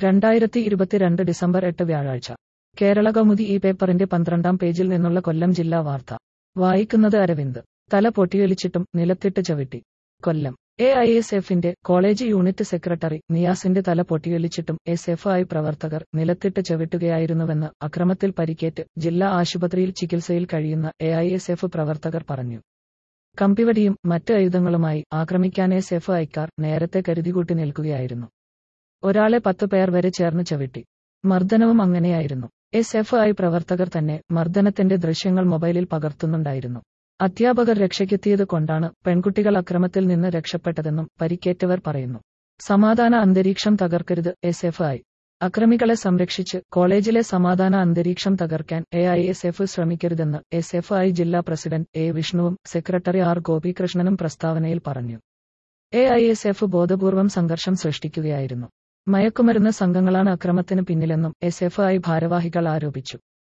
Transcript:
രണ്ടായിരത്തി ഇരുപത്തിരണ്ട് ഡിസംബർ എട്ട് വ്യാഴാഴ്ച കേരള കൗമുദി ഈ പേപ്പറിന്റെ പന്ത്രണ്ടാം പേജിൽ നിന്നുള്ള കൊല്ലം ജില്ലാ വാർത്ത വായിക്കുന്നത് അരവിന്ദ് തല പൊട്ടിയൊലിച്ചിട്ടും നിലത്തിട്ട് ചവിട്ടി കൊല്ലം എ ഐ എസ് എഫിന്റെ കോളേജ് യൂണിറ്റ് സെക്രട്ടറി നിയാസിന്റെ തല പൊട്ടിയൊലിച്ചിട്ടും എസ് എഫ് ഐ പ്രവർത്തകർ നിലത്തിട്ട് ചവിട്ടുകയായിരുന്നുവെന്ന് അക്രമത്തിൽ പരിക്കേറ്റ് ജില്ലാ ആശുപത്രിയിൽ ചികിത്സയിൽ കഴിയുന്ന എ ഐ എസ് എഫ് പ്രവർത്തകർ പറഞ്ഞു കമ്പിവടിയും മറ്റ് ആയുധങ്ങളുമായി ആക്രമിക്കാൻ എസ് എഫ് ഐക്കാർ നേരത്തെ കരുതികൂട്ടി നിൽക്കുകയായിരുന്നു ഒരാളെ പത്ത് പേർ വരെ ചേർന്ന് ചവിട്ടി മർദ്ദനവും അങ്ങനെയായിരുന്നു എസ് എഫ് ഐ പ്രവർത്തകർ തന്നെ മർദ്ദനത്തിന്റെ ദൃശ്യങ്ങൾ മൊബൈലിൽ പകർത്തുന്നുണ്ടായിരുന്നു അധ്യാപകർ രക്ഷയ്ക്കെത്തിയത് കൊണ്ടാണ് പെൺകുട്ടികൾ അക്രമത്തിൽ നിന്ന് രക്ഷപ്പെട്ടതെന്നും പരിക്കേറ്റവർ പറയുന്നു സമാധാന അന്തരീക്ഷം തകർക്കരുത് എസ് എഫ് ഐ അക്രമികളെ സംരക്ഷിച്ച് കോളേജിലെ സമാധാന അന്തരീക്ഷം തകർക്കാൻ എ ഐ എസ് എഫ് ശ്രമിക്കരുതെന്ന് എസ് എഫ് ഐ ജില്ലാ പ്രസിഡന്റ് എ വിഷ്ണുവും സെക്രട്ടറി ആർ ഗോപികൃഷ്ണനും പ്രസ്താവനയിൽ പറഞ്ഞു എ ഐ എസ് എഫ് ബോധപൂർവം സംഘർഷം സൃഷ്ടിക്കുകയായിരുന്നു മയക്കുമരുന്ന് സംഘങ്ങളാണ് അക്രമത്തിന് പിന്നിലെന്നും എസ് എഫ് ഐ ഭാരവാഹികൾ ആരോപിച്ചു